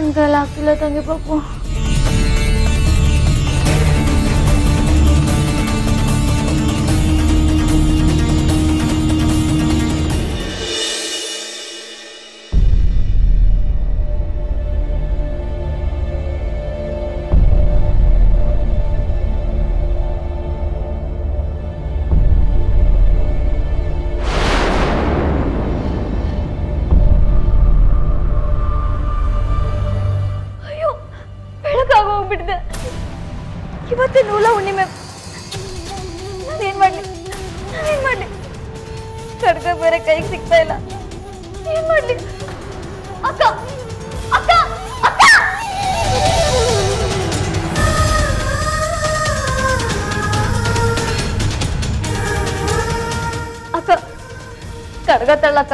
ನನ್ನ ಕೈಲಿ ಆಗ್ತಿಲ್ಲ ತಂಗಿ ಪಾಪು ಅಯ್ಯೋ ಬೆಳಕಾಗೋಗ್ಬಿಟ್ಟಿದೆ ಇವತ್ತೇ ನೂಲ ಹುಣ್ಣಿಮೆ ನಾನೇನ್ ಮಾಡ್ಲಿ ನಾನೇನ್ ಮಾಡ್ಲಿ ಖಡ್ಗ ಬೇರೆ ಕೈಗೆ ಸಿಗ್ತಾ ಇಲ್ಲ ಏನ್ ಮಾಡ್ಲಿ ಅಕ್ಕ ಅಕ್ಕ ಅಕ್ಕ ಅಕ್ಕ ಖಡ್ಗ ತಳ್ಳಕ್ಕ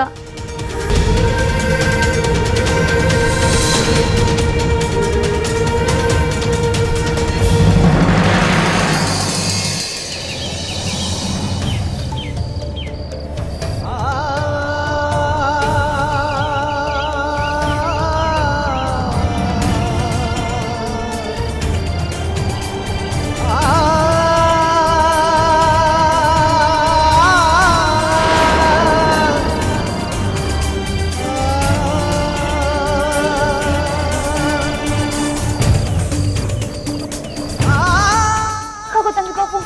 ಹೋಗೋ ತಂಗಿ ಪಾಪು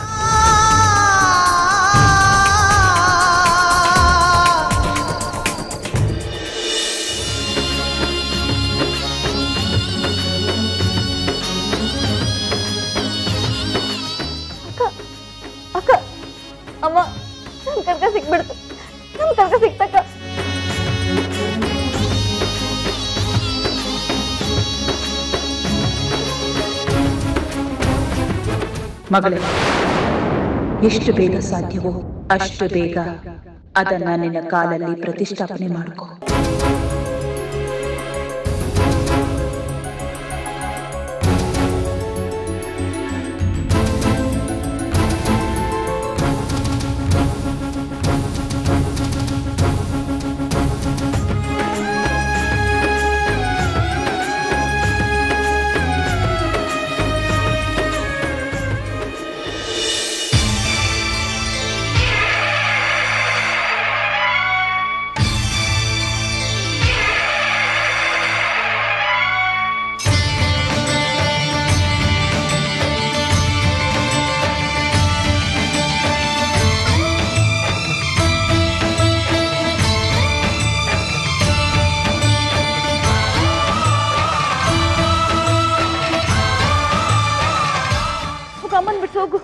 ಅಕ್ಕ ಅಕ್ಕ ಅಮ್ಮ ನನ್ ಕರ್ಕ ಸಿಕ್ಬಿಡ್ತು ನನ್ ಕರ್ಕ ಸಿಕ್ತಕ್ಕ ಮಗಳೇ ಎಷ್ಟು ಬೇಗ ಸಾಧ್ಯವೋ ಅಷ್ಟು ಬೇಗ ಅದನ್ನ ನಿನ್ನ ಕಾಲಲ್ಲಿ ಪ್ರತಿಷ್ಠಾಪನೆ ಮಾಡಿಕೊ ಹೋಗು ಅಮ್ಮನ್ ಬಿಟ್ಟು ಹೋಗು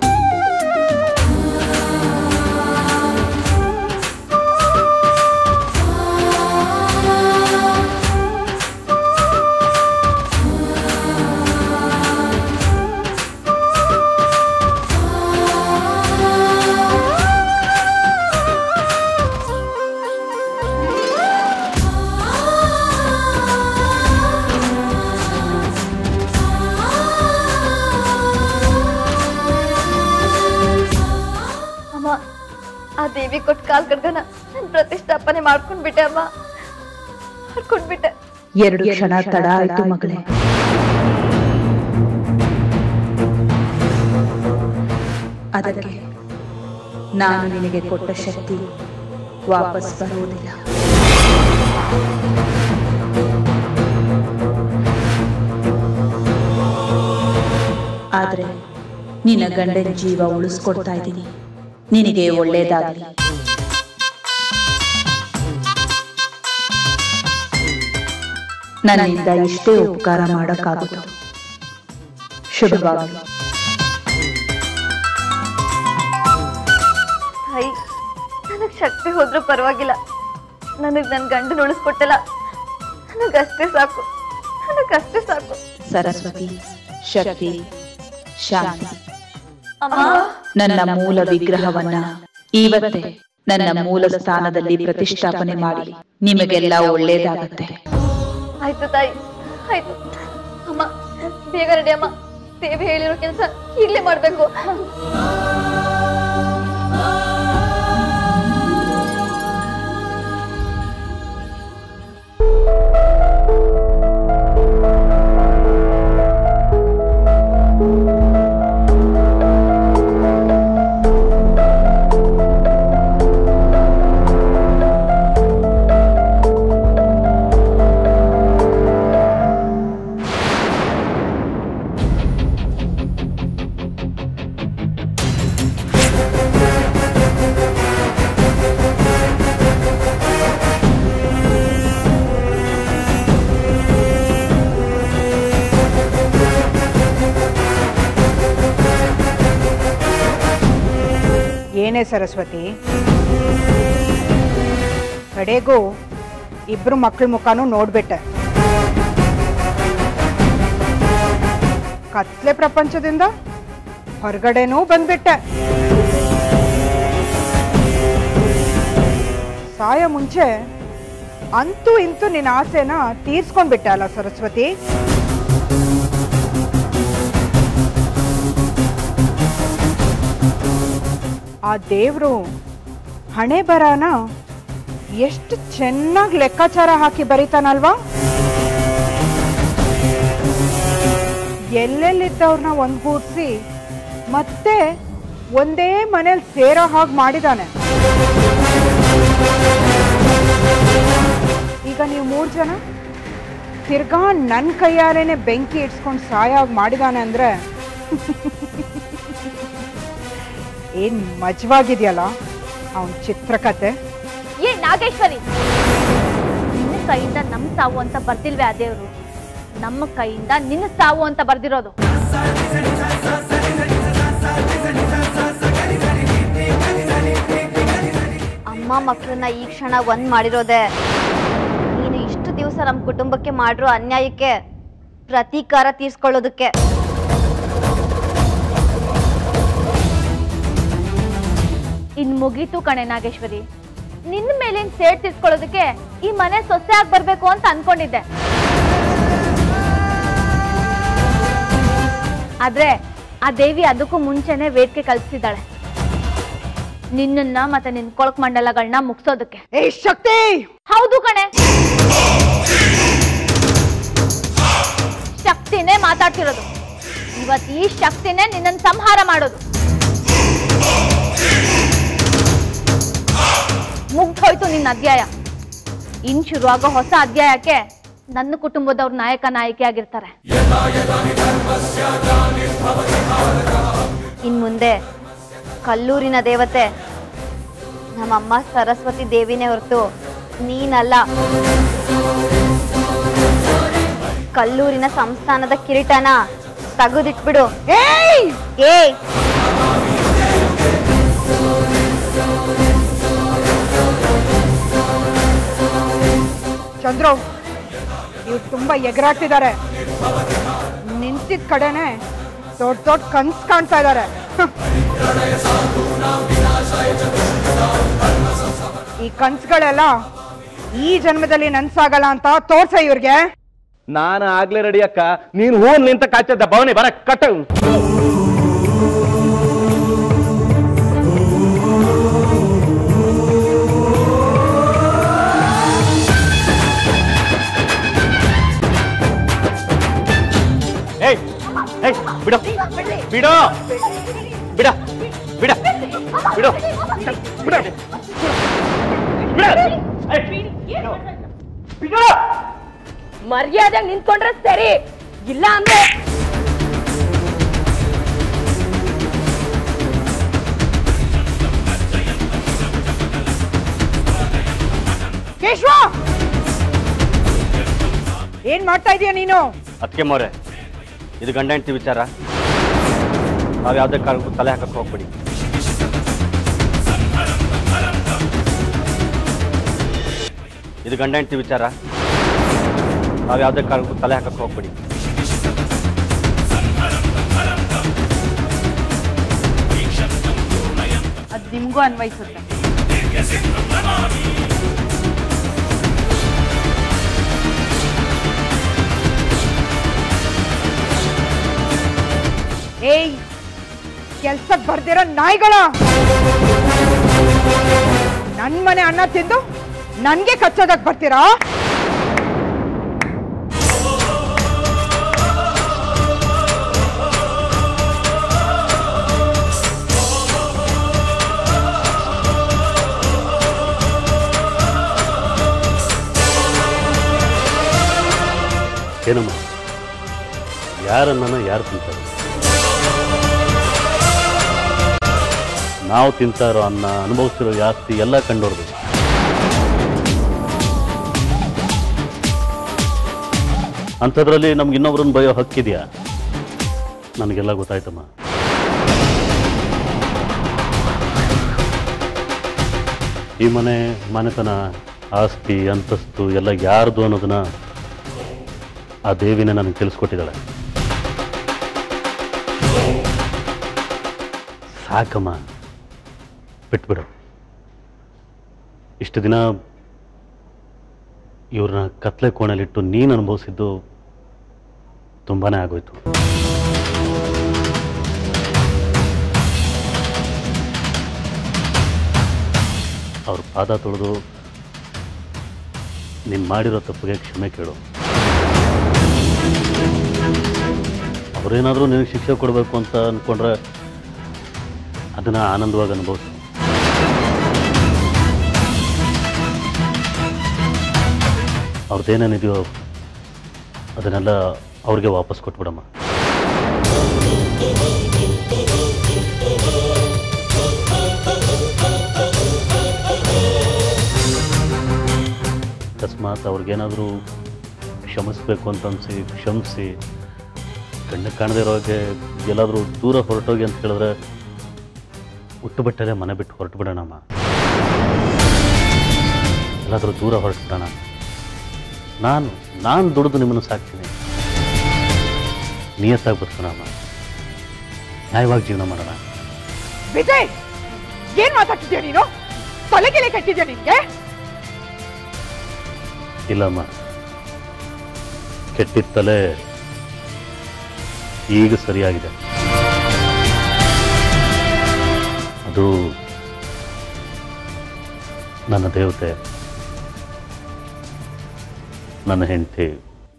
ಅಮ್ಮ ಆ ದೇವಿ ಕೊಟ್ಟು ಕಾಲ್ ಕಡ್ಗನ ನನ್ ಪ್ರತಿಷ್ಠಾಪನೆ ಮಾಡ್ಕೊಂಡ್ಬಿಟ್ಟೆ ಅಮ್ಮ ಮಾಡ್ಕೊಂಡ್ಬಿಟ್ಟೆ ಎರಡು ಕ್ಷಣ ತಡ ಆಯ್ತು ಮಗಳೇ ಅದಕ್ಕೆ ನಾನು ನಿನಗೆ ಕೊಟ್ಟ ಶಕ್ತಿ ವಾಪಸ್ ಬರುವುದಿಲ್ಲ ಆದ್ರೆ ನಿನ್ನ ಗಂಡನ ಜೀವ ಉಳಿಸ್ಕೊಡ್ತಾ ಇದ್ದೀನಿ ನಿನಗೆ ಒಳ್ಳೇದಾಗಲಿ ನನ್ನಿಂದ ಇಷ್ಟೇ ಉಪಕಾರ ಮಾಡೋಕ್ಕಾಗುತ್ತೋ ಶುಭವಾಗಲಿ ತಾಯಿ ನನಗ್ ಶಕ್ತಿ ಹೋದ್ರೂ ಪರವಾಗಿಲ್ಲ ನನಗ್ ನನ್ ಗಂಡನ ಉಳಿಸ್ಕೊಟ್ಟಲ್ಲ ನನಗಷ್ಟೇ ಸಾಕು ನನಗಷ್ಟೇ ಸಾಕು ಸರಸ್ವತಿ ಶಕ್ತಿ ಶಾಂತಿ ಅಮ್ಮ ನನ್ನ ಮೂಲ ವಿಗ್ರಹವನ್ನ ಇವತ್ತೇ ನನ್ನ ಮೂಲ ಸ್ಥಾನದಲ್ಲಿ ಪ್ರತಿಷ್ಠಾಪನೆ ಮಾಡಿ ನಿಮಗೆಲ್ಲ ಒಳ್ಳೇದಾಗತ್ತೆ ಆಯ್ತು ತಾಯಿ ಆಯ್ತು ಅಮ್ಮ ಬೇಗ ರೆಡಿ ಅಮ್ಮ ದೇವಿ ಹೇಳಿರೋ ಕೆಲಸ ಈಗ್ಲೇ ಮಾಡ್ಬೇಕು ಏನೇ ಸರಸ್ವತಿ ಕಡೆಗೂ ಇಬ್ರು ಮಕ್ಕಳ ಮುಖನೂ ನೋಡ್ಬಿಟ್ಟೆ ಕತ್ಲೆ ಪ್ರಪಂಚದಿಂದ ಹೊರಗಡೆನೂ ಬಂದ್ಬಿಟ್ಟೆ ಸಾಯ ಮುಂಚೆ ಅಂತೂ ಇಂತೂ ನಿನ್ನ ಆಸೆನ ತೀರ್ಸ್ಕೊಂಡ್ಬಿಟ್ಟೆ ಅಲ್ಲ ಸರಸ್ವತಿ ಆ ದೇವ್ರು ಹಣೆ ಬರನ ಎಷ್ಟು ಚೆನ್ನಾಗಿ ಲೆಕ್ಕಾಚಾರ ಹಾಕಿ ಬರೀತಾನಲ್ವಾ ಎಲ್ಲೆಲ್ಲಿದ್ದವ್ರನ್ನ ಒಂದ್ಗೂಡ್ಸಿ ಮತ್ತೆ ಒಂದೇ ಮನೇಲಿ ಸೇರೋ ಹಾಗೆ ಮಾಡಿದಾನೆ ಈಗ ನೀವು ಮೂರು ಜನ ತಿರ್ಗಾ ನನ್ನ ಕೈಯಾರೇನೆ ಬೆಂಕಿ ಇಡ್ಸ್ಕೊಂಡು ಸಾಯಾಗಿ ಮಾಡಿದಾನೆ ಅಂದ್ರೆ ಏನ್ ಮಜವಾಗಿದೆಯಲ್ಲ ಅವನ ಚಿತ್ರಕಥೆ ಏ ನಾಗೇಶ್ವರಿ ನಿನ್ನ ಕೈಯಿಂದ ನಮ್ ಸಾವು ಅಂತ ಬರ್ದಿಲ್ವೇ ಆ ದೇವ್ರು ನಮ್ಮ ಕೈಯಿಂದ ನಿನ್ನ ಸಾವು ಅಂತ ಬರ್ದಿರೋದು ಅಮ್ಮ ಮಕ್ಕಳನ್ನ ಈ ಕ್ಷಣ ಒಂದ್ ಮಾಡಿರೋದೆ ನೀನು ಇಷ್ಟು ದಿವಸ ನಮ್ಮ ಕುಟುಂಬಕ್ಕೆ ಮಾಡಿರೋ ಅನ್ಯಾಯಕ್ಕೆ ಪ್ರತೀಕಾರ ತೀರ್ಸ್ಕೊಳ್ಳೋದಕ್ಕೆ ಇನ್ ಮುಗೀತು ಕಣೆ ನಾಗೇಶ್ವರಿ ನಿನ್ನ ಮೇಲಿನ ಸೇಡ್ ತೀರ್ಸ್ಕೊಳ್ಳೋದಕ್ಕೆ ಈ ಮನೆ ಸೊಸೆ ಆಗಿ ಬರ್ಬೇಕು ಅಂತ ಅನ್ಕೊಂಡಿದ್ದೆ ಆದ್ರೆ ಆ ದೇವಿ ಅದಕ್ಕೂ ಮುಂಚೆನೆ ವೇದಿಕೆ ಕಲ್ಪಿಸಿದ್ದಾಳೆ ನಿನ್ನನ್ನ ಮತ್ತೆ ನಿನ್ ಕೊಳಕ್ ಮಂಡಲಗಳನ್ನ ಮುಗ್ಸೋದಕ್ಕೆ ಏ ಶಕ್ತಿ ಹೌದು ಕಣೆ ಶಕ್ತಿನೇ ಮಾತಾಡ್ತಿರೋದು ಇವತ್ ಈ ಶಕ್ತಿನೇ ನಿನ್ನನ್ನು ಸಂಹಾರ ಮಾಡೋದು ಮುಗ್ದೋಯ್ತು ನಿನ್ನ ಅಧ್ಯಾಯ ಇನ್ ಶುರುವಾಗೋ ಹೊಸ ಅಧ್ಯಾಯಕ್ಕೆ ನನ್ನ ಕುಟುಂಬದವ್ರ ನಾಯಕ ನಾಯಕಿ ಆಗಿರ್ತಾರೆ ಇನ್ ಮುಂದೆ ಕಲ್ಲೂರಿನ ದೇವತೆ ನಮ್ಮಮ್ಮ ಸರಸ್ವತಿ ದೇವಿನೇ ಹೊರತು ನೀನಲ್ಲ ಕಲ್ಲೂರಿನ ಸಂಸ್ಥಾನದ ಕಿರೀಟನ ತೆಗೆದಿಟ್ಬಿಡು ಏಯ್ ಏಯ್ ಚಂದ್ರು ಇವ್ರು ತುಂಬಾ ಎಗರಾಡ್ತಿದ್ದಾರೆ ನಿಂತಿದ್ ಕಡೆನೆ ದೊಡ್ಡ ದೊಡ್ಡ ಕನ್ಸ್ ಕಾಣ್ತಾ ಇದ್ದಾರೆ ಈ ಕನ್ಸುಗಳೆಲ್ಲ ಈ ಜನ್ಮದಲ್ಲಿ ನನ್ಸಾಗಲ್ಲ ಅಂತ ತೋರ್ಸ ಇವ್ರಿಗೆ ನಾನು ಆಗ್ಲೇ ರೆಡಿ ಅಕ್ಕ ನೀನು ಹೂ ನಿಂತ ಕಾಚದ್ದ ಭವನಿ ಬರ ಕಟ್ಟ ಏಯ್ ಏಯ್ ಬಿಡು ಬಿಡು ಬಿಡ ಬಿಡ ಬಿಡು ಬಿಡ ಬಿಡ ಏಯ್, ಬಿಡು ಮರ್ಯಾದೆ ನಿಂತ್ಕೊಂಡ್ರೆ ಸರಿ ಇಲ್ಲ ಅಂದ್ರೆ ಕೇಶವ ಏನ್ ಮಾಡ್ತಾ ಇದೀಯ ನೀನು ಅದಕ್ಕೆ ಮೋರೆ ಇದು ಗಂಡ ಹೆಂಡತಿ ವಿಚಾರ ನಾವು ಯಾವುದೇ ಕಾರಣಕ್ಕೂ ತಲೆ ಹಾಕಕ್ಕೆ ಹೋಗ್ಬಿಡಿ ಇದು ಗಂಡ ಹೆಂಡತಿ ವಿಚಾರ ನಾವು ಯಾವುದೇ ಕಾರಣಕ್ಕೂ ತಲೆ ಹಾಕಕ್ಕೆ ಹೋಗ್ಬಿಡಿ ಅದ್ ನಿಮ್ಗೂ ಅನ್ವಯಿಸುತ್ತೆ ಏಯ್ ಕೆಲ್ಸಕ್ ಬರ್ದಿರೋ ನಾಯಿಗಳ ನನ್ ಮನೆ ಅನ್ನ ತಿಂದು ನನ್ಗೆ ಕಚ್ಚೋದಕ್ ಬರ್ತೀರಾ ಏನಮ್ಮ ಯಾರನ್ನ ಯಾರು ತಿಂತಾರೆ ನಾವು ತಿಂತಾರೋ ಅನ್ನ ಅನುಭವಿಸಿರೋ ಜಾಸ್ತಿ ಎಲ್ಲ ಕಂಡೋರ್ದು ಅಂಥದ್ರಲ್ಲಿ ನಮ್ಗೆ ಇನ್ನೊಬ್ರನ್ನ ಬಯೋ ಹಕ್ಕಿದೆಯಾ ನನಗೆಲ್ಲ ಗೊತ್ತಾಯ್ತಮ್ಮ ಈ ಮನೆ ಮನೆತನ ಆಸ್ತಿ ಅಂತಸ್ತು ಎಲ್ಲ ಯಾರ್ದು ಅನ್ನೋದನ್ನ ಆ ದೇವಿನೇ ನನಗೆ ತಿಳಿಸ್ಕೊಟ್ಟಿದ್ದಾಳೆ ಸಾಕಮ್ಮ ಬಿಟ್ಬಿಡು ಇಷ್ಟು ದಿನ ಇವ್ರನ್ನ ಕತ್ಲೆ ಕೋಣೆಲಿಟ್ಟು ನೀನು ಅನುಭವಿಸಿದ್ದು ತುಂಬಾನೇ ಆಗೋಯ್ತು ಅವ್ರ ಪಾದ ತೊಳೆದು ನೀನು ಮಾಡಿರೋ ತಪ್ಪಿಗೆ ಕ್ಷಮೆ ಕೇಳು ಅವರೇನಾದರೂ ನಿನಗೆ ಶಿಕ್ಷೆ ಕೊಡಬೇಕು ಅಂತ ಅಂದ್ಕೊಂಡ್ರೆ ಅದನ್ನು ಆನಂದವಾಗಿ ಅನುಭವಿಸು ಅವ್ರದ್ದೇನೇನಿದೆಯೋ ಅದನ್ನೆಲ್ಲ ಅವ್ರಿಗೆ ವಾಪಸ್ ಕೊಟ್ಬಿಡಮ್ಮ ಅಕಸ್ಮಾತ್ ಅವ್ರಿಗೇನಾದರೂ ಕ್ಷಮಿಸ್ಬೇಕು ಅಂತ ಅನಿಸಿ ಕ್ಷಮಿಸಿ ಕಣ್ಣಿಗೆ ಕಾಣದೇ ಇರೋಗೆ ಎಲ್ಲಾದರೂ ದೂರ ಹೊರಟೋಗಿ ಅಂತ ಹೇಳಿದ್ರೆ ಹುಟ್ಟು ಬಿಟ್ಟರೆ ಮನೆ ಬಿಟ್ಟು ಹೊರಟು ಬಿಡೋಣಮ್ಮ ಎಲ್ಲಾದರೂ ದೂರ ಹೊರಟುಬಿಡೋಣ ನಾನು ನಾನು ದುಡಿದು ನಿಮ್ಮನ್ನು ಸಾಕ್ತೀನಿ ನಿಯತ್ತಾಗಿ ಬದುಕೋಣಮ್ಮ ನ್ಯಾಯವಾಗಿ ಜೀವನ ಮಾಡೋಣ ವಿಜಯ್ ಏನ್ ಮಾತಾಡ್ತಿದ್ಯಾ ನೀನು ತಲೆಗೆಲೆ ಕಟ್ಟಿದ್ಯಾ ನಿನ್ಗೆ ಇಲ್ಲಮ್ಮ ಕೆಟ್ಟಿದ್ದ ತಲೆ ಈಗ ಸರಿಯಾಗಿದೆ ಅದು ನನ್ನ ದೇವತೆ ನನ್ನ ಹೆಂಡತಿ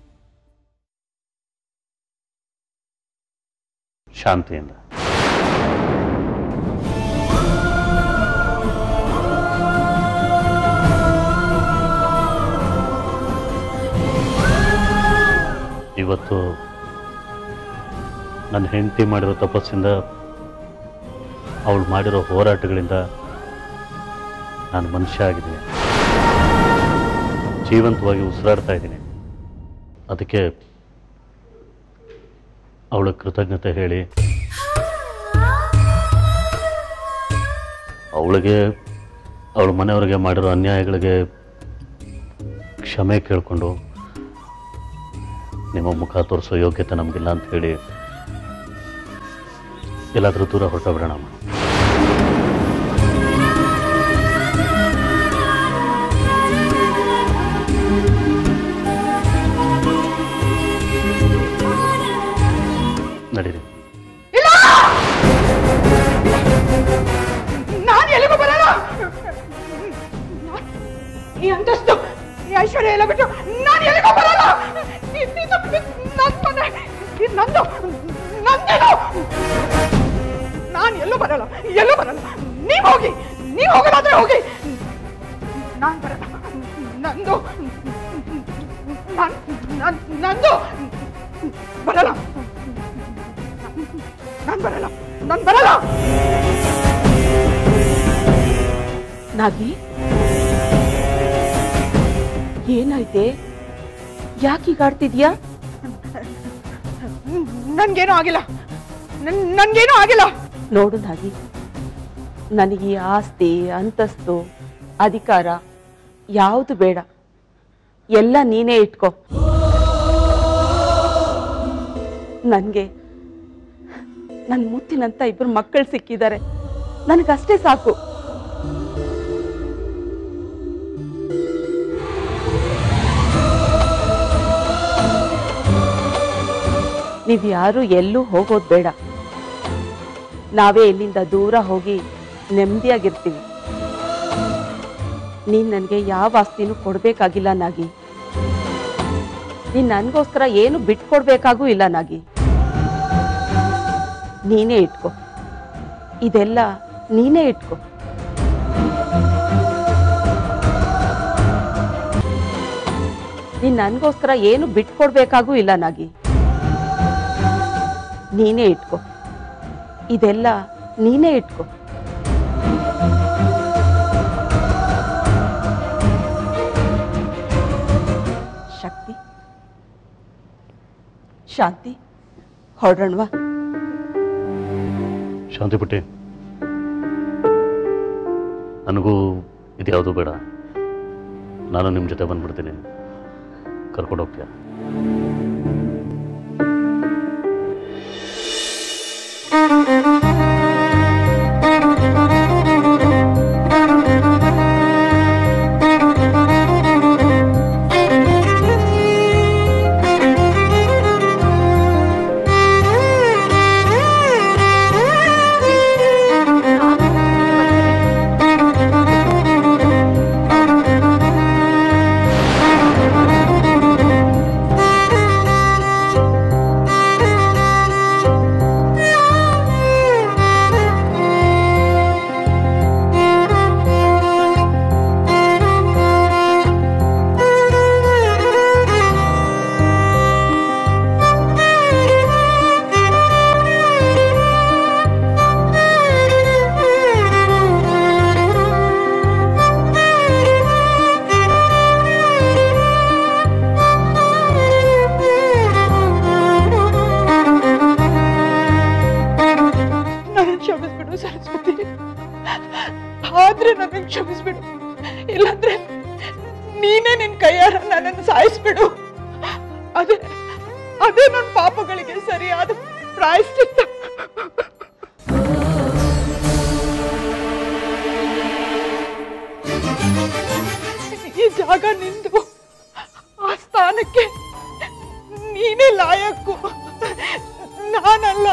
ಶಾಂತಿಯಿಂದ ಇವತ್ತು ನನ್ನ ಹೆಂಡತಿ ಮಾಡಿರೋ ತಪಸ್ಸಿಂದ ಅವಳು ಮಾಡಿರೋ ಹೋರಾಟಗಳಿಂದ ನಾನು ಮನುಷ್ಯ ಆಗಿದ್ದೀನಿ ಜೀವಂತವಾಗಿ ಉಸಿರಾಡ್ತಾ ಇದ್ದೀನಿ ಅದಕ್ಕೆ ಅವಳ ಕೃತಜ್ಞತೆ ಹೇಳಿ ಅವಳಿಗೆ ಅವಳ ಮನೆಯವರಿಗೆ ಮಾಡಿರೋ ಅನ್ಯಾಯಗಳಿಗೆ ಕ್ಷಮೆ ಕೇಳಿಕೊಂಡು ನಿಮ್ಮ ಮುಖ ತೋರಿಸೋ ಯೋಗ್ಯತೆ ನಮಗಿಲ್ಲ ಅಂತ ಹೇಳಿ ಎಲ್ಲಾದರೂ ದೂರ ಹೊರಟೋಗ್ಬಿಡೋಣ ನಡೀರಿ ನಾನು ಎಲ್ಲಿಗೂ ಬರಲ್ಲ ಈ ಅಂತಸ್ತು ಈ ಐಶ್ವರ್ಯ ಎಲ್ಲ ಬಿಟ್ಟು ನಾನು ಎಲ್ಲಿಗೂ ಬರಲ್ಲ ಇ- ಇದು ನನ್ ಮನೆ ಇದು ನಂದು ನಂದೇನು ನಾನು ಎಲ್ಲೂ ಬರಲ್ಲ ಎಲ್ಲೂ ಬರಲ್ಲ ನೀವ್ ಹೋಗಿ ನೀವ್ ಹೋಗಲಾದ್ರೆ ಹೋಗಿ ನಾನ್ ಬರಲ್ಲ ನಂದು ನನ್- ನನ್- ನಂದು ಬರಲ್ಲ ನಾನ್ ಬರಲ್ಲ ನಾನ್ ಬರಲ್ಲ ನಾಗಿ ಏನಾಯ್ತೆ ಯಾಕೆ ಆಡ್ತಿದ್ಯಾ ನನ್ಗೇನು ಆಗಿಲ್ಲ ನನ್- ನನ್ಗೇನು ಆಗಿಲ್ಲ ನೋಡು ನಾಗಿ ನನಗೆ ಈ ಆಸ್ತಿ ಅಂತಸ್ತು ಅಧಿಕಾರ ಯಾವುದು ಬೇಡ ಎಲ್ಲ ನೀನೇ ಇಟ್ಕೋ ನನಗೆ ನನ್ನ ಮುತ್ತಿನಂತ ಇಬ್ರು ಮಕ್ಕಳು ಸಿಕ್ಕಿದ್ದಾರೆ ನನಗಷ್ಟೇ ಸಾಕು ನೀವು ಯಾರು ಎಲ್ಲೂ ಹೋಗೋದು ಬೇಡ ನಾವೇ ಇಲ್ಲಿಂದ ದೂರ ಹೋಗಿ ನೆಮ್ಮದಿಯಾಗಿರ್ತೀವಿ ನೀನ್ ನನಗೆ ಯಾವ ಆಸ್ತಿನೂ ಕೊಡ್ಬೇಕಾಗಿಲ್ಲ ನಾಗಿ ನೀನ್ ನನಗೋಸ್ಕರ ಏನು ಬಿಟ್ಕೊಡ್ಬೇಕಾಗೂ ಇಲ್ಲ ನಾಗಿ ನೀನೇ ಇಟ್ಕೋ ಇದೆಲ್ಲ ನೀನೇ ಇಟ್ಕೋ ನೀನ್ ನನಗೋಸ್ಕರ ಏನು ಬಿಟ್ಕೊಡ್ಬೇಕಾಗೂ ಇಲ್ಲ ನಾಗಿ ನೀನೇ ಇಟ್ಕೋ ಇದೆಲ್ಲ ನೀನೇ ಇಟ್ಕೋ ಶಕ್ತಿ ಶಾಂತಿ ಹೊರಡೋಣವಾ ಶಾಂತಿ ಪುಟ್ಟಿ ನನಗೂ ಇದು ಯಾವುದೂ ಬೇಡ ನಾನು ನಿಮ್ಮ ಜೊತೆ ಬಂದ್ಬಿಡ್ತೀನಿ ಕರ್ಕೊಂಡು ಹೋಗ್ತೀಯಾ ನನ್ನ ಕ್ಷಮಿಸ್ಬಿಡು ಸರಸ್ವತಿ ಆದ್ರೆ ನನ್ನ ಕ್ಷಮಿಸ್ಬಿಡು ಇಲ್ಲಾಂದ್ರೆ ನೀನೇ ನಿನ್ ಕೈಯಾರ ನನ್ನನ್ನು ಸಾಯಿಸ್ಬಿಡು ಅದೇ ಅದೇ ನನ್ನ ಪಾಪಗಳಿಗೆ ಸರಿಯಾದ ಪ್ರಾಯಶ್ಚಿತ್ತ ಈ ಜಾಗ ನಿಂದು ಆ ಸ್ಥಾನಕ್ಕೆ ನೀನೇ ಲಾಯಕ್ಕು ನಾನಲ್ಲ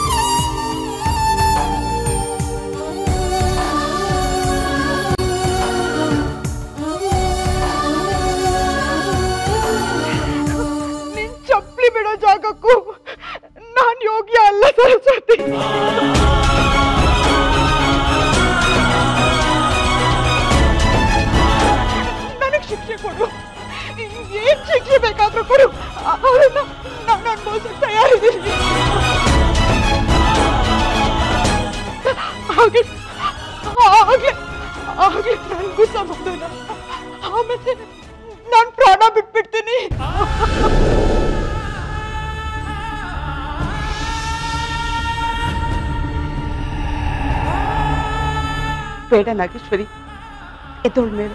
ನಿನ್ ಚಪ್ಪಲಿ ಬಿಡೋ ಜಾಗಕ್ಕೂ ನಾನ್ ಯೋಗ್ಯ ಅಲ್ಲ ಸರಸ್ವತಿ ನನಗ್ ಶಿಕ್ಷೆ ಕೊಡು ಏನ್ ಶಿಕ್ಷೆ ಬೇಕಾದ್ರೂ ಕೊಡು ಅದನ್ನ ನಾನು ಅನ್ಭವಿಸಕ್ ತಯಾರಿದ್ದೀನಿ ಹಾಗೆ ಹಾಗೆ ಹಾಗೆ ನನಗೂ ಸಮಾಧಾನ ಆಮೇಲೆ ನಾನು ಪ್ರಾಣ ಬಿಟ್ಬಿಡ್ತೀನಿ ಬೇಡ ನಾಗೇಶ್ವರಿ ಎದ್ದೋಳ್ ಮೇಲೆ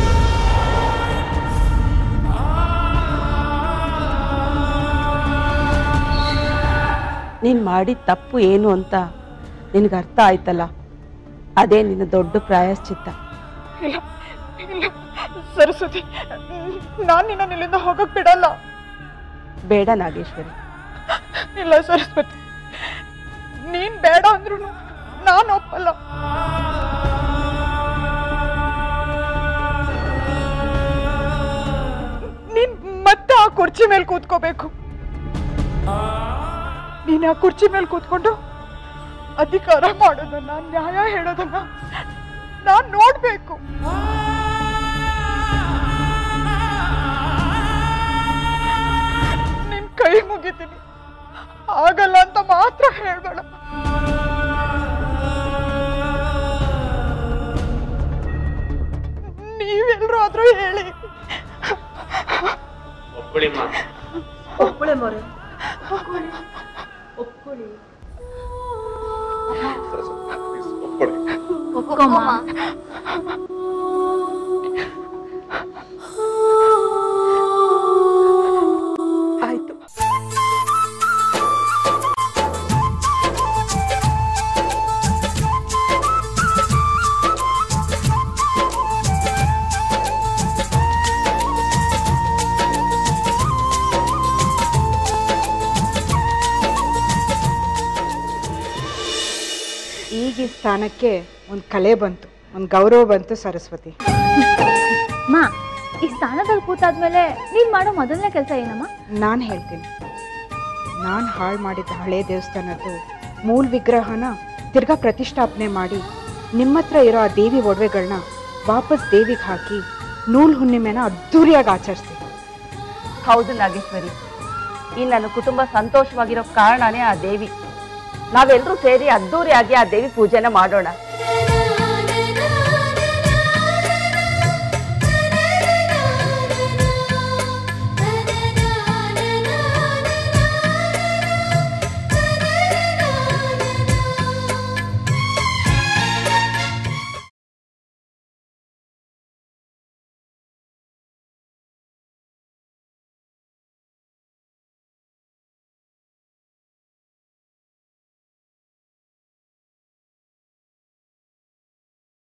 ನೀನು ಮಾಡಿದ ತಪ್ಪು ಏನು ಅಂತ ನಿನಗೆ ಅರ್ಥ ಆಯ್ತಲ್ಲ ಅದೇ ನಿನ್ನ ದೊಡ್ಡ ಪ್ರಾಯಶ್ಚಿತ್ತ ಇಲ್ಲ ಇಲ್ಲ ಸರಸ್ವತಿ ನಾನು ನಿನ್ನ ಇಲ್ಲಿಂದ ಹೋಗಕ್ ಬಿಡಲ್ಲ ಬೇಡ ನಾಗೇಶ್ವರಿ ಇಲ್ಲ ಸರಸ್ವತಿ ನೀನ್ ಬೇಡ ಅಂದ್ರು ನಾನು ಒಪ್ಪಲ್ಲ ನೀನ್ ಮತ್ತೆ ಆ ಕುರ್ಚಿ ಮೇಲೆ ಕೂತ್ಕೋಬೇಕು ನೀನ್ ಆ ಕುರ್ಚಿ ಮೇಲೆ ಕೂತ್ಕೊಂಡು ಅಧಿಕಾರ ಮಾಡೋದನ್ನ ನ್ಯಾಯ ಹೇಳೋದನ್ನ ನಾನ್ ನೋಡ್ಬೇಕು ನಿನ್ ಕೈ ಮುಗಿತೀನಿ ಆಗಲ್ಲ ಅಂತ ಮಾತ್ರ ಹೇಳ್ಬೇಡ ನೀವೆಲ್ರೂ ಆದ್ರೂ ಹೇಳಿ ಆಯ್ತು ಈಗ ಈ ಸ್ಥಾನಕ್ಕೆ ಒಂದು ಕಲೆ ಬಂತು ಒಂದು ಗೌರವ ಬಂತು ಸರಸ್ವತಿ ಮಾ ಈ ಸ್ಥಾನದಲ್ಲಿ ಕೂತಾದ್ಮೇಲೆ ನೀನ್ ಮಾಡೋ ಮೊದಲನೇ ಕೆಲಸ ಏನಮ್ಮ ನಾನು ಹೇಳ್ತೀನಿ ನಾನು ಹಾಳು ಮಾಡಿದ್ದ ಹಳೆ ದೇವಸ್ಥಾನದ್ದು ಮೂಲ ವಿಗ್ರಹನ ತಿರ್ಗಾ ಪ್ರತಿಷ್ಠಾಪನೆ ಮಾಡಿ ನಿಮ್ಮ ಹತ್ರ ಇರೋ ಆ ದೇವಿ ಒಡವೆಗಳನ್ನ ವಾಪಸ್ ದೇವಿಗೆ ಹಾಕಿ ನೂಲ್ ಹುಣ್ಣಿಮೆನ ಅದ್ಧೂರಿಯಾಗಿ ಆಚರಿಸ್ತೀನಿ ಹೌದು ನಾಗೇಶ್ವರಿ ಈ ನನ್ನ ಕುಟುಂಬ ಸಂತೋಷವಾಗಿರೋ ಕಾರಣನೇ ಆ ದೇವಿ ನಾವೆಲ್ಲರೂ ಸೇರಿ ಅದ್ದೂರಿಯಾಗಿ ಆ ದೇವಿ ಪೂಜೆನ ಮಾಡೋಣ